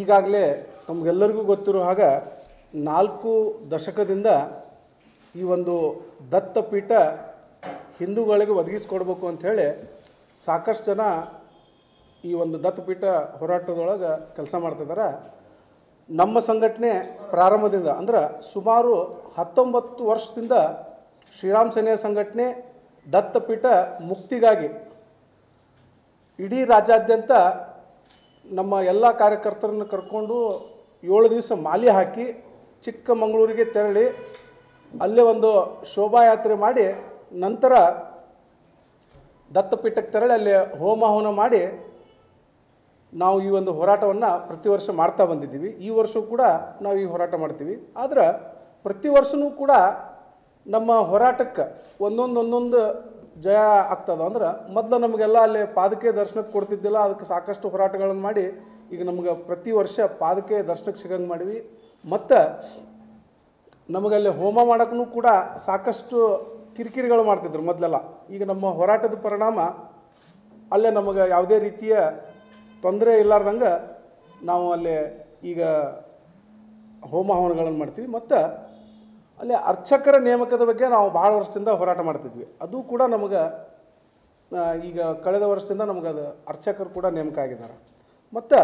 ಈಗಾಗಲೇ ತಮಗೆಲ್ಲರಿಗೂ ಗೊತ್ತಿರೋ ಹಾಗೆ ನಾಲ್ಕು ದಶಕದಿಂದ ಈ ಒಂದು ದತ್ತಪೀಠ ಹಿಂದೂಗಳಿಗೆ ಒದಗಿಸ್ಕೊಡ್ಬೇಕು ಅಂಥೇಳಿ ಸಾಕಷ್ಟು ಜನ ಈ ಒಂದು ದತ್ತಪೀಠ ಹೋರಾಟದೊಳಗೆ ಕೆಲಸ ಮಾಡ್ತಿದ್ದಾರೆ ನಮ್ಮ ಸಂಘಟನೆ ಪ್ರಾರಂಭದಿಂದ ಅಂದ್ರೆ ಸುಮಾರು ಹತ್ತೊಂಬತ್ತು ವರ್ಷದಿಂದ ಶ್ರೀರಾಮ್ ಸೇನೆಯ ಸಂಘಟನೆ ದತ್ತಪೀಠ ಮುಕ್ತಿಗಾಗಿ ಇಡೀ ರಾಜ್ಯಾದ್ಯಂತ ನಮ್ಮ ಎಲ್ಲ ಕಾರ್ಯಕರ್ತರನ್ನು ಕರ್ಕೊಂಡು ಏಳು ದಿವಸ ಮಾಲೆ ಹಾಕಿ ಚಿಕ್ಕಮಗಳೂರಿಗೆ ತೆರಳಿ ಅಲ್ಲೇ ಒಂದು ಶೋಭಾಯಾತ್ರೆ ಮಾಡಿ ನಂತರ ದತ್ತಪೀಠಕ್ಕೆ ತೆರಳಿ ಅಲ್ಲಿ ಹೋಮ ಹವನ ಮಾಡಿ ನಾವು ಈ ಒಂದು ಹೋರಾಟವನ್ನು ಪ್ರತಿ ವರ್ಷ ಮಾಡ್ತಾ ಬಂದಿದ್ದೀವಿ ಈ ವರ್ಷ ಕೂಡ ನಾವು ಈ ಹೋರಾಟ ಮಾಡ್ತೀವಿ ಆದ್ರೆ ಪ್ರತಿ ವರ್ಷವೂ ಕೂಡ ನಮ್ಮ ಹೋರಾಟಕ್ಕೆ ಒಂದೊಂದು ಒಂದೊಂದು ಜಯ ಆಗ್ತದ ಅಂದ್ರೆ ಮೊದಲು ನಮಗೆಲ್ಲ ಅಲ್ಲಿ ಪಾದಕೆ ದರ್ಶನಕ್ಕೆ ಕೊಡ್ತಿದ್ದಿಲ್ಲ ಅದಕ್ಕೆ ಸಾಕಷ್ಟು ಹೋರಾಟಗಳನ್ನು ಮಾಡಿ ಈಗ ನಮ್ಗೆ ಪ್ರತಿ ವರ್ಷ ಪಾದಕೆ ದರ್ಶನಕ್ಕೆ ಸಿಗಂಗೆ ಮಾಡಿವಿ ಮತ್ತು ನಮಗಲ್ಲಿ ಹೋಮ ಮಾಡೋಕ್ಕೂ ಕೂಡ ಸಾಕಷ್ಟು ಕಿರಿಕಿರಿಗಳು ಮಾಡ್ತಿದ್ರು ಮೊದಲೆಲ್ಲ ಈಗ ನಮ್ಮ ಹೋರಾಟದ ಪರಿಣಾಮ ಅಲ್ಲೇ ನಮಗೆ ಯಾವುದೇ ರೀತಿಯ ತೊಂದರೆ ಇಲ್ಲಾರ್ದಂಗೆ ನಾವು ಅಲ್ಲಿ ಈಗ ಹೋಮ ಹವನಗಳನ್ನು ಮಾಡ್ತೀವಿ ಮತ್ತು ಅಲ್ಲಿ ಅರ್ಚಕರ ನೇಮಕದ ಬಗ್ಗೆ ನಾವು ಭಾಳ ವರ್ಷದಿಂದ ಹೋರಾಟ ಮಾಡ್ತಿದ್ವಿ ಅದು ಕೂಡ ನಮಗೆ ಆ, ಈಗ ಕಳೆದ ವರ್ಷದಿಂದ ನಮಗೆ ಅದು ಅರ್ಚಕರು ಕೂಡ ನೇಮಕ ಆಗಿದ್ದಾರೆ ಮತ್ತು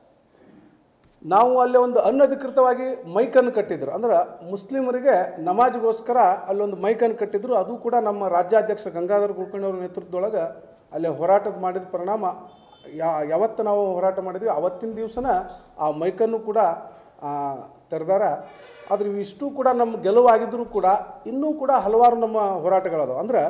ನಾವು ಅಲ್ಲಿ ಒಂದು ಅನಧಿಕೃತವಾಗಿ ಮೈಕನ್ನು ಕಟ್ಟಿದ್ರು ಅಂದ್ರೆ ಮುಸ್ಲಿಮರಿಗೆ ನಮಾಜ್ಗೋಸ್ಕರ ಅಲ್ಲೊಂದು ಮೈಕನ್ನು ಕಟ್ಟಿದ್ರು ಅದು ಕೂಡ ನಮ್ಮ ರಾಜ್ಯಾಧ್ಯಕ್ಷ ಗಂಗಾಧರ ಕುಲಕರ್ಣಿ ಅವ್ರ ನೇತೃತ್ವದೊಳಗೆ ಅಲ್ಲಿ ಹೋರಾಟದ ಮಾಡಿದ ಪರಿಣಾಮ ಯಾ ಯಾವತ್ತು ನಾವು ಹೋರಾಟ ಮಾಡಿದ್ವಿ ಅವತ್ತಿನ ದಿವಸನ ಆ ಮೈಕನ್ನು ಕೂಡ ತೆರೆದಾರ ಆದ್ರೆ ಇವಿಷ್ಟು ಕೂಡ ನಮ್ಮ ಗೆಲುವಾಗಿದ್ದರೂ ಕೂಡ ಇನ್ನೂ ಕೂಡ ಹಲವಾರು ನಮ್ಮ ಹೋರಾಟಗಳದಾವ ಅಂದ್ರೆ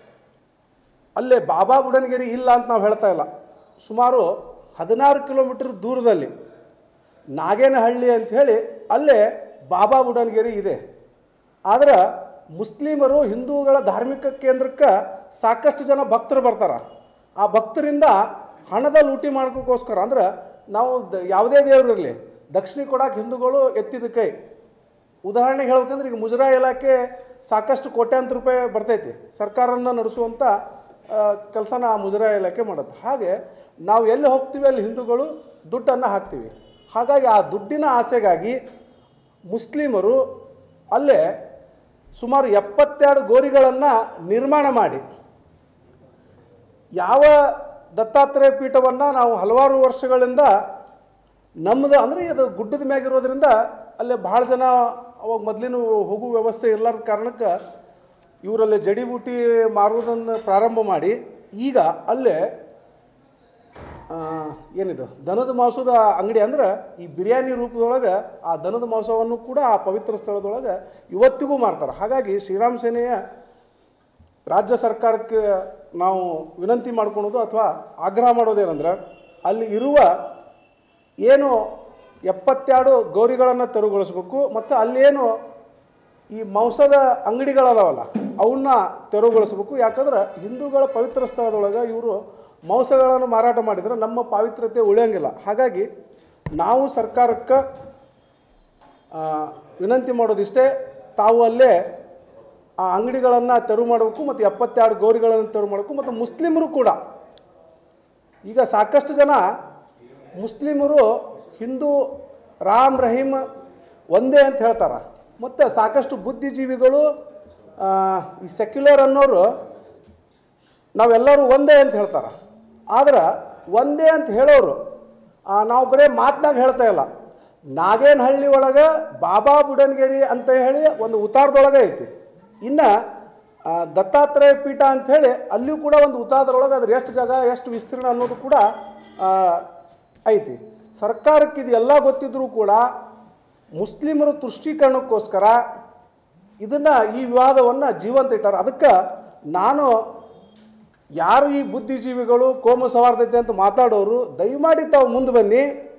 ಅಲ್ಲೇ ಬಾಬಾ ಬುಡನ್ಗಿರಿ ಇಲ್ಲ ಅಂತ ನಾವು ಹೇಳ್ತಾ ಇಲ್ಲ ಸುಮಾರು ಹದಿನಾರು ಕಿಲೋಮೀಟರ್ ದೂರದಲ್ಲಿ ನಾಗೇನಹಳ್ಳಿ ಅಂತ ಹೇಳಿ ಅಲ್ಲೇ ಬಾಬಾ ಬುಡನ್ಗಿರಿ ಇದೆ ಆದ್ರೆ ಮುಸ್ಲಿಮರು ಹಿಂದೂಗಳ ಧಾರ್ಮಿಕ ಕೇಂದ್ರಕ್ಕೆ ಸಾಕಷ್ಟು ಜನ ಭಕ್ತರು ಬರ್ತಾರೆ ಆ ಭಕ್ತರಿಂದ ಹಣದ ಲೂಟಿ ಮಾಡೋಕ್ಕೋಸ್ಕರ ಅಂದ್ರೆ ನಾವು ದ ಯಾವುದೇ ದೇವರಿರಲಿ ದಕ್ಷಿಣ ಕೊಡಕ್ಕೆ ಹಿಂದೂಗಳು ಎತ್ತಿದ ಕೈ ಉದಾಹರಣೆಗೆ ಹೇಳ್ಬೇಕಂದ್ರೆ ಈಗ ಮುಜರಾಯಿ ಇಲಾಖೆ ಸಾಕಷ್ಟು ಕೋಟ್ಯಾಂತರ ರೂಪಾಯಿ ಬರ್ತೈತಿ ಸರ್ಕಾರನ ನಡೆಸುವಂಥ ಕೆಲಸನ ಆ ಮುಜರಾಯಿ ಇಲಾಖೆ ಮಾಡುತ್ತೆ ಹಾಗೆ ನಾವು ಎಲ್ಲಿ ಹೋಗ್ತೀವಿ ಅಲ್ಲಿ ಹಿಂದೂಗಳು ದುಡ್ಡನ್ನು ಹಾಕ್ತೀವಿ ಹಾಗಾಗಿ ಆ ದುಡ್ಡಿನ ಆಸೆಗಾಗಿ ಮುಸ್ಲಿಮರು ಅಲ್ಲೇ ಸುಮಾರು ಎಪ್ಪತ್ತೆರಡು ಗೋರಿಗಳನ್ನು ನಿರ್ಮಾಣ ಮಾಡಿ ಯಾವ ದತ್ತಾತ್ರೇಯ ಪೀಠವನ್ನು ನಾವು ಹಲವಾರು ವರ್ಷಗಳಿಂದ ನಮ್ಮದು ಅಂದರೆ ಇದು ಗುಡ್ಡದ ಮ್ಯಾಗಿರೋದ್ರಿಂದ ಅಲ್ಲೇ ಭಾಳ ಜನ ಅವಾಗ ಮೊದಲಿನ ಹೋಗುವ ವ್ಯವಸ್ಥೆ ಇರ್ಲಾರ್ದ ಕಾರಣಕ್ಕೆ ಇವರಲ್ಲಿ ಜಡಿಬೂಟಿ ಮಾರುವುದನ್ನು ಪ್ರಾರಂಭ ಮಾಡಿ ಈಗ ಅಲ್ಲೇ ಆ, ಏನಿದು ದನದ ಮಾಂಸದ ಅಂಗಡಿ ಅಂದ್ರೆ ಈ ಬಿರಿಯಾನಿ ರೂಪದೊಳಗೆ ಆ ದನದ ಮಾಂಸವನ್ನು ಕೂಡ ಆ ಪವಿತ್ರ ಸ್ಥಳದೊಳಗೆ ಇವತ್ತಿಗೂ ಮಾರ್ತಾರೆ ಹಾಗಾಗಿ ಶ್ರೀರಾಮ್ ಸೇನೆಯ ರಾಜ್ಯ ಸರ್ಕಾರಕ್ಕೆ ನಾವು ವಿನಂತಿ ಮಾಡ್ಕೊಳೋದು ಅಥವಾ ಆಗ್ರಹ ಮಾಡೋದೇನೆಂದ್ರೆ ಅಲ್ಲಿ ಇರುವ ಏನು ಎಪ್ಪತ್ತೆರಡು ಗೌರಿಗಳನ್ನು ತೆರವುಗೊಳಿಸ್ಬೇಕು ಮತ್ತು ಅಲ್ಲೇನು ಈ ಮಾಂಸದ ಅಂಗಡಿಗಳದಾವಲ್ಲ ಅವನ್ನ ತೆರವುಗೊಳಿಸ್ಬೇಕು ಯಾಕಂದ್ರೆ ಹಿಂದೂಗಳ ಪವಿತ್ರ ಸ್ಥಳದೊಳಗೆ ಇವರು ಮಾಂಸಗಳನ್ನು ಮಾರಾಟ ಮಾಡಿದ್ರೆ ನಮ್ಮ ಪಾವಿತ್ರತೆ ಉಳಿಯಂಗಿಲ್ಲ ಹಾಗಾಗಿ ನಾವು ಸರ್ಕಾರಕ್ಕೆ ಆ, ವಿನಂತಿ ಮಾಡೋದಿಷ್ಟೇ ತಾವು ಅಲ್ಲೇ ಆ ಅಂಗಡಿಗಳನ್ನು ತೆರವು ಮಾಡಬೇಕು ಮತ್ತು ಎಪ್ಪತ್ತೆರಡು ಗೌರಿಗಳನ್ನು ತೆರವು ಮಾಡಬೇಕು ಮತ್ತು ಮುಸ್ಲಿಮರು ಕೂಡ ಈಗ ಸಾಕಷ್ಟು ಜನ ಮುಸ್ಲಿಮರು ಹಿಂದೂ ರಾಮ್ ರಹೀಮ್ ಒಂದೇ ಅಂತ ಹೇಳ್ತಾರೆ ಮತ್ತು ಸಾಕಷ್ಟು ಬುದ್ಧಿಜೀವಿಗಳು ಆ, ಈ ಸೆಕ್ಯುಲರ್ ಅನ್ನೋರು ನಾವೆಲ್ಲರೂ ಒಂದೇ ಅಂತ ಹೇಳ್ತಾರೆ ಆದ್ರೆ ಒಂದೇ ಅಂತ ಹೇಳೋರು ಆ, ನಾವು ಬರೀ ಮಾತನಾಗ ಹೇಳ್ತಾ ಇಲ್ಲ ನಾಗೇನಹಳ್ಳಿ ಒಳಗೆ ಬಾಬಾ ಬುಡನ್ಗೇರಿ ಅಂತ ಹೇಳಿ ಒಂದು ಉತ್ತಾರದೊಳಗೆ ಐತಿ ಇನ್ನು ಆ, ದತ್ತಾತ್ರೇಯ ಪೀಠ ಅಂತ ಹೇಳಿ ಅಲ್ಲಿಯೂ ಕೂಡ ಒಂದು ಉತ್ತಾರದೊಳಗೆ ಅದ್ರ ಎಷ್ಟು ಜಾಗ ಎಷ್ಟು ವಿಸ್ತೀರ್ಣ ಅನ್ನೋದು ಕೂಡ ಆ, ಐತಿ ಸರ್ಕಾರಕ್ಕೆ ಇದು ಎಲ್ಲ ಗೊತ್ತಿದ್ರೂ ಕೂಡ ಮುಸ್ಲಿಮರ ತುಷ್ಟೀಕರಣಕ್ಕೋಸ್ಕರ ಇದನ್ನು ಈ ವಿವಾದವನ್ನು ಜೀವಂತ ಇಟ್ಟಾರ ಅದಕ್ಕೆ ನಾನು ಯಾರು ಈ ಬುದ್ಧಿಜೀವಿಗಳು ಕೋಮು ಸವಾರ್ಧತೆ ಅಂತ ಮಾತಾಡೋರು ದಯಮಾಡಿ ತಾವು ಮುಂದೆ ಬನ್ನಿ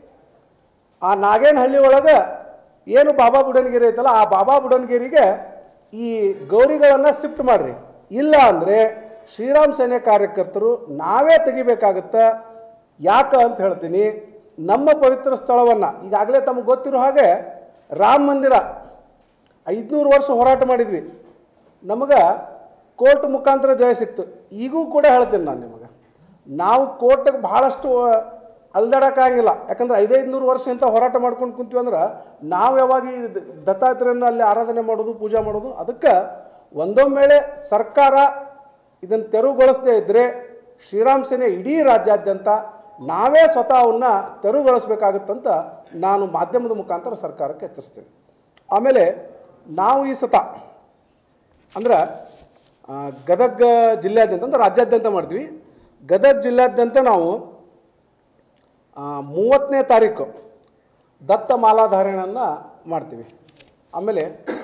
ಆ ನಾಗೇನಹಳ್ಳಿ ಒಳಗೆ ಏನು ಬಾಬಾ ಬುಡನ್ಗಿರಿ ಐತಲ್ಲ ಆ ಬಾಬಾ ಬುಡನ್ಗಿರಿಗೆ ಈ ಗೌರಿಗಳನ್ನು ಶಿಫ್ಟ್ ಮಾಡ್ರಿ ಇಲ್ಲ ಅಂದರೆ ಶ್ರೀರಾಮ್ ಸೇನೆ ಕಾರ್ಯಕರ್ತರು ನಾವೇ ತೆಗಿಬೇಕಾಗತ್ತೆ ಯಾಕೆ ಅಂತ ಹೇಳ್ತೀನಿ ನಮ್ಮ ಪವಿತ್ರ ಸ್ಥಳವನ್ನು ಈಗಾಗಲೇ ತಮಗೆ ಗೊತ್ತಿರೋ ಹಾಗೆ ರಾಮ ಮಂದಿರ ಐದುನೂರು ವರ್ಷ ಹೋರಾಟ ಮಾಡಿದ್ವಿ ನಮಗೆ ಕೋರ್ಟ್ ಮುಖಾಂತರ ಜಯ ಸಿಕ್ತು ಈಗೂ ಕೂಡ ಹೇಳ್ತೀನಿ ನಾನು ನಿಮಗೆ ನಾವು ಕೋರ್ಟ್ಗೆ ಭಾಳಷ್ಟು ಅಲ್ದಾಡಕ್ಕಾಗಿಲ್ಲ ಯಾಕಂದ್ರೆ ಐದೈದು ನೂರು ವರ್ಷ ಅಂತ ಹೋರಾಟ ಮಾಡ್ಕೊಂಡು ಕುಂತೀವಿ ಅಂದ್ರೆ ನಾವು ಯಾವಾಗ ಈ ದ- ದತ್ತಾತ್ರೇಯನ ಅಲ್ಲಿ ಆರಾಧನೆ ಮಾಡೋದು ಪೂಜೆ ಮಾಡೋದು ಅದಕ್ಕೆ ಒಂದೊಮ್ಮೆಳೆ ಸರ್ಕಾರ ಇದನ್ನು ತೆರವುಗೊಳಿಸದೇ ಇದ್ದರೆ ಶ್ರೀರಾಮ್ ಸೇನೆ ಇಡೀ ರಾಜ್ಯಾದ್ಯಂತ ನಾವೇ ಸ್ವತಃ ಅವನ್ನ ತೆರವುಗೊಳಿಸ್ಬೇಕಾಗುತ್ತಂತ ನಾನು ಮಾಧ್ಯಮದ ಮುಖಾಂತರ ಸರ್ಕಾರಕ್ಕೆ ಎಚ್ಚರಿಸ್ತೇನೆ ಆಮೇಲೆ ನಾವು ಈ ಸತ ಅಂದ್ರೆ ಆ, ಗದಗ ಜಿಲ್ಲೆಯಾದ್ಯಂತ ಅಂದ್ರೆ ರಾಜ್ಯಾದ್ಯಂತ ಮಾಡ್ತೀವಿ ಗದಗ ಜಿಲ್ಲೆಯಾದ್ಯಂತ ನಾವು ಆ, ಮೂವತ್ತನೇ ತಾರೀಕು ದತ್ತ ಮಾಲಾಧಾರಣೆಯನ್ನು ಮಾಡ್ತೀವಿ ಆಮೇಲೆ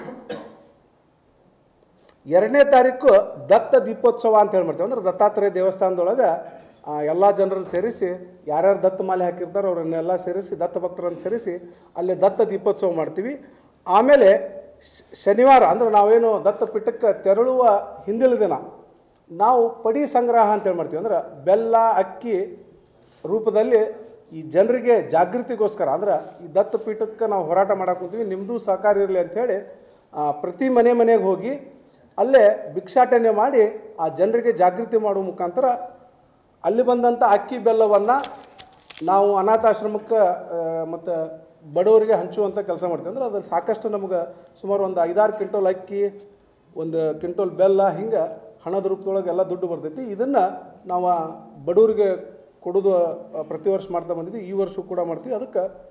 ಎರಡನೇ ತಾರೀಕು ದತ್ತ ದೀಪೋತ್ಸವ ಅಂತ ಹೇಳಿ ಮಾಡ್ತೀವಿ ಅಂದ್ರೆ ದತ್ತಾತ್ರೇಯ ದೇವಸ್ಥಾನದೊಳಗೆ ಎಲ್ಲ ಜನರನ್ನು ಸೇರಿಸಿ ಯಾರ್ಯಾರು ದತ್ತ ಮಾಲೆ ಹಾಕಿರ್ತಾರೋ ಅವರನ್ನೆಲ್ಲ ಸೇರಿಸಿ ದತ್ತ ಭಕ್ತರನ್ನು ಸೇರಿಸಿ ಅಲ್ಲಿ ದತ್ತ ದೀಪೋತ್ಸವ ಮಾಡ್ತೀವಿ ಆಮೇಲೆ ಶ- ಶನಿವಾರ ಅಂದ್ರೆ ನಾವೇನು ದತ್ತ ಪೀಠಕ್ಕೆ ತೆರಳುವ ಹಿಂದಿನ ದಿನ ನಾವು ಪಡಿ ಸಂಗ್ರಹ ಅಂತೇಳಿ ಮಾಡ್ತೀವಿ ಅಂದ್ರೆ ಬೆಲ್ಲ ಅಕ್ಕಿ ರೂಪದಲ್ಲಿ ಈ ಜನರಿಗೆ ಜಾಗೃತಿಗೋಸ್ಕರ ಅಂದ್ರೆ ಈ ದತ್ತ ಪೀಠಕ್ಕೆ ನಾವು ಹೋರಾಟ ಮಾಡಕ್ಕೆ ಕುಂತೀವಿ ನಿಮ್ಮದು ಸಹಕಾರ ಇರಲಿ ಅಂಥೇಳಿ ಪ್ರತಿ ಮನೆ ಮನೆಗೆ ಹೋಗಿ ಅಲ್ಲೇ ಭಿಕ್ಷಾಟನೆ ಮಾಡಿ ಆ ಜನರಿಗೆ ಜಾಗೃತಿ ಮಾಡುವ ಮುಖಾಂತರ ಅಲ್ಲಿ ಬಂದಂಥ ಅಕ್ಕಿ ಬೆಲ್ಲವನ್ನು ನಾವು ಅನಾಥಾಶ್ರಮಕ್ಕೆ ಮತ್ತು ಬಡವರಿಗೆ ಹಂಚುವಂಥ ಕೆಲಸ ಮಾಡ್ತೀವಿ ಅಂದ್ರೆ ಅದ್ರಲ್ಲಿ ಸಾಕಷ್ಟು ನಮ್ಗೆ ಸುಮಾರು ಒಂದು ಐದಾರು ಕ್ವಿಂಟೋಲ್ ಅಕ್ಕಿ ಒಂದು ಕ್ವಿಂಟೋಲ್ ಬೆಲ್ಲ ಹಿಂಗೆ ಹಣದ ರೂಪದೊಳಗೆ ಎಲ್ಲ ದುಡ್ಡು ಬರ್ತೈತಿ ಇದನ್ನು ನಾವು ಬಡವರಿಗೆ ಕೊಡೋದು ಆ, ಪ್ರತಿ ವರ್ಷ ಮಾಡ್ತಾ ಬಂದಿದ್ವಿ ಈ ವರ್ಷ ಕೂಡ ಮಾಡ್ತೀವಿ ಅದಕ್ಕೆ